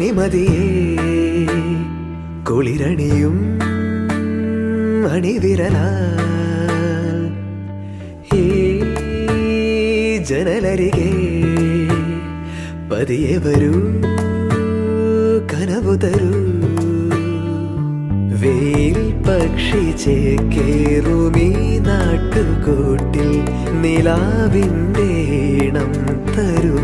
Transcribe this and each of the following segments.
പനിമതിയേ കുളിരണിയും അണിവിരലാൽ ഈ ജനലരികെ പതിയെ വരൂ കനവു തരൂ വെയിൽ പക്ഷി ചേക്കേറുമീ നാട്ടുകൂട്ടിൽ നിലാവിൻ്റെ ഈണം തരൂ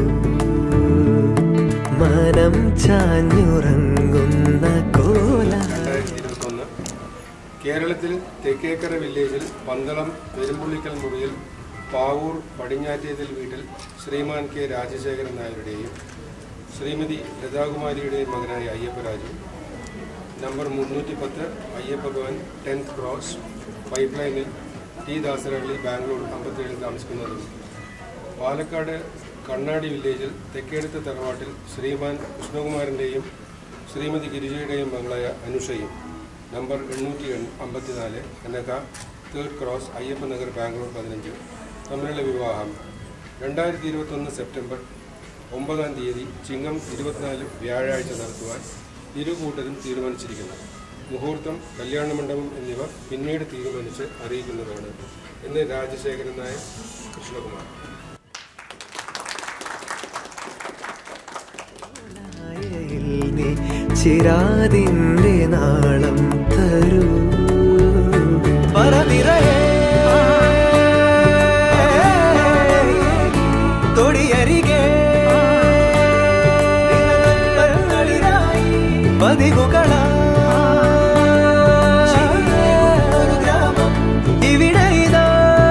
മനം ചാഞ്ഞുറങ്ങുന്ന കോല രണ്ടായിരത്തി ഇരുപത്തൊന്ന് കേരളത്തിൽ തെക്കേക്കര വില്ലേജിൽ പന്തളം പെരുമ്പുള്ളിക്കൽ മുറിയിൽ പാവൂർ പടിഞ്ഞാറ്റേതിൽ വീട്ടിൽ ശ്രീമാൻ കെ രാജശേഖരൻ നായരുടെയും ശ്രീമതി ലതാകുമാരിയുടെയും മകനായ അയ്യപ്പരാജു നമ്പർ മുന്നൂറ്റി പത്ത് Ayyappa Bhavan tenth cross pipe ലൈനിൽ ടി ദാസരള്ളി ബാംഗ്ലൂർ അമ്പത്തേഴിൽ താമസിക്കുന്നതും പാലക്കാട് കണ്ണാടി വില്ലേജിൽ തെക്കേടത്ത് തറവാട്ടിൽ ശ്രീമാൻ കൃഷ്ണകുമാരൻ്റെയും ശ്രീമതി ഗിരിജയുടെയും മകളായ അനുഷയും നമ്പർ എണ്ണൂറ്റി അമ്പത്തിനാല് എന്നക തേർഡ് ക്രോസ് അയ്യപ്പ നഗർ ബാംഗ്ലൂർ പതിനഞ്ച് തമ്മിലുള്ള വിവാഹം രണ്ടായിരത്തി ഇരുപത്തൊന്ന് സെപ്റ്റംബർ ഒമ്പതാം തീയതി ചിങ്ങം ഇരുപത്തിനാല് വ്യാഴാഴ്ച നടത്തുവാൻ ഇരു കൂട്ടരും തീരുമാനിച്ചിരിക്കുന്നു മുഹൂർത്തം കല്യാണ മണ്ഡപം എന്നിവ പിന്നീട് തീരുമാനിച്ച് അറിയിക്കുന്നതാണ് എന്ന് രാജശേഖരൻ നായർ കൃഷ്ണകുമാർ ായയിൽ നീ ചിരാതിന്റെ നാളം തരൂ പറനിറയെ തൊടിയരികെ പതിവുകളാ ഇവിടെ ഇതാ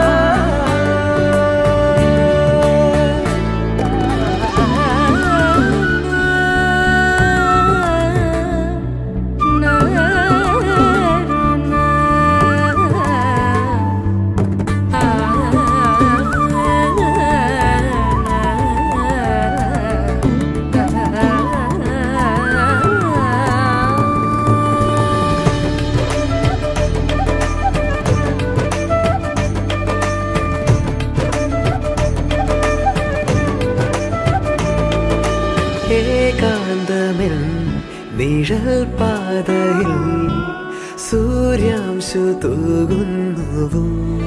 ഏകാന്തമെൻ നിഴൽ പാതയിൽ സൂര്യാംശു തൂകുന്നുവോ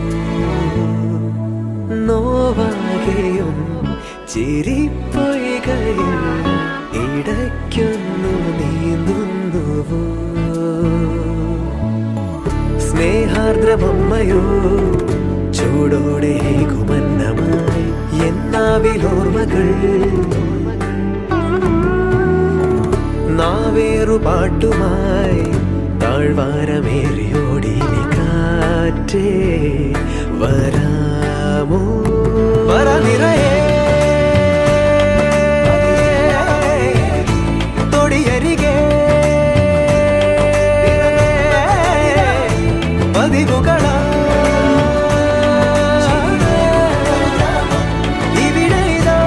നോവാകെയും ചിരിപ്പൊയ്കയിൽ ഇടയ്ക്കൊന്നു നീന്തുന്നുവോ സ്നേഹാർദ്രമമ്മയോ ചൂടോടെ കുമന്നമായി എന്നാവിലോർമ്മകൾ നാവേറു പാട്ടുമായി താഴ്വാരമേറിയോടി നീ കാറ്റേ വരാമോ വര നിറയെ തൊടിയരികെ പതിവുകളാ ഇവിടെ ഇതാ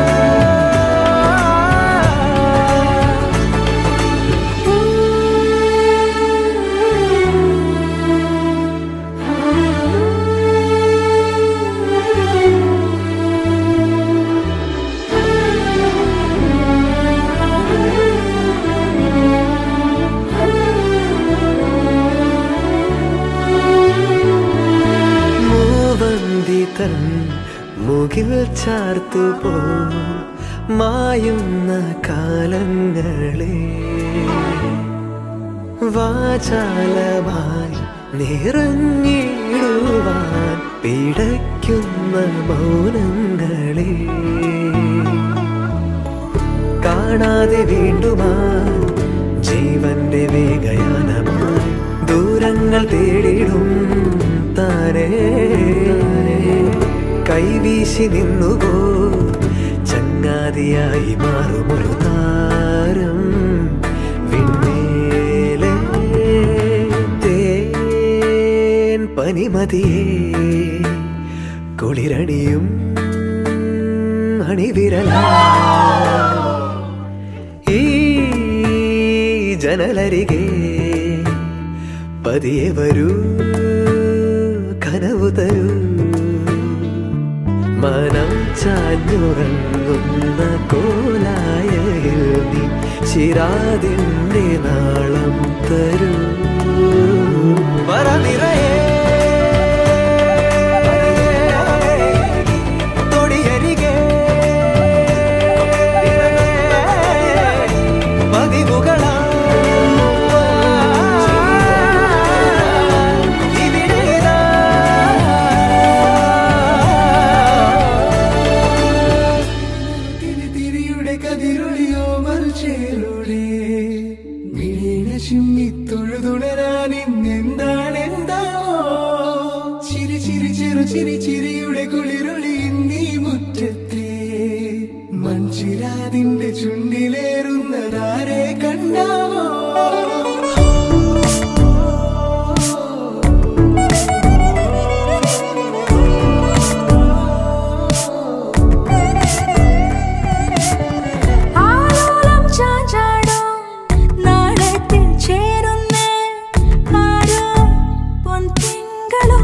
മൂവന്തി തൻ മുകിൽ ചാർത്തുപോ മായുന്ന കാലങ്ങളെ വാചാലമായി നിറഞ്ഞിടുവാൻ പിടയ്ക്കുന്ന മൗനങ്ങളെ കാണാതെ വീണ്ടുമാ ജീവന്റെ വേഗയാനമായി ദൂരങ്ങൾ തേടിടും താരേ കൈവീശി നിന്നുപോ ചങ്ങാതിയായി മാറുമൊരു താരം വിണ്മേലെ തേൻ പനിമതിയേ കുളിരണിയും അണിവിരലാ ഈ ജനലരികെ പതിയെ വരൂ കനവു തരൂ മനം ചാഞ്ഞുറങ്ങുന്ന കോലായയിൽ നീ ചിരാതിൻ്റെ നാളം തരൂ പറ നിറയെ തൊടിയരികെ പതിവുകളാ ഇവിടെയിതാ തിരിതിരിയുടെ കതിരൊളിയോ മറിച്ചേലൂടെ വീണ ചിമ്മി തൊഴുതുണരാൻ ഇന്നെന്താണ് എന്താവോ ചിരി ചിരി ചെറു ചിരി ചിരിയുടെ കുളിരൊളി നീ മുറ്റത്തെ മൺചിരാതിന്റെ ചുണ്ടിലേറുന്നതാരെ കണ്ടാവോ ആലോലം ചാഞ്ചാടും നാളത്തിൽ ചേരുന്നേ ആരോ പൊൻതിങ്കളും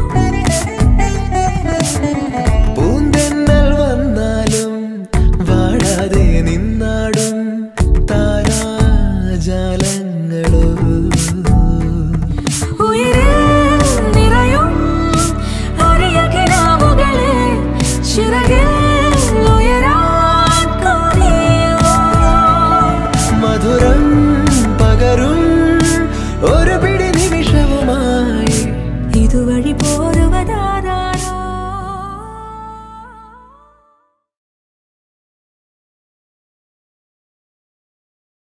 പൂന്തെന്നൽ വന്നാലും വാഴാതെ നിന്നാടും താരാജാലങ്ങളോ ഉയരിൽ നിറയും അരിയ കിനാവുകളെ ചിറകിൽ ഉയരാൻ തോന്നിയോ മധുരം പകരും ഒരു പിടി നിമിഷവുമായി ഇതുവഴി പോ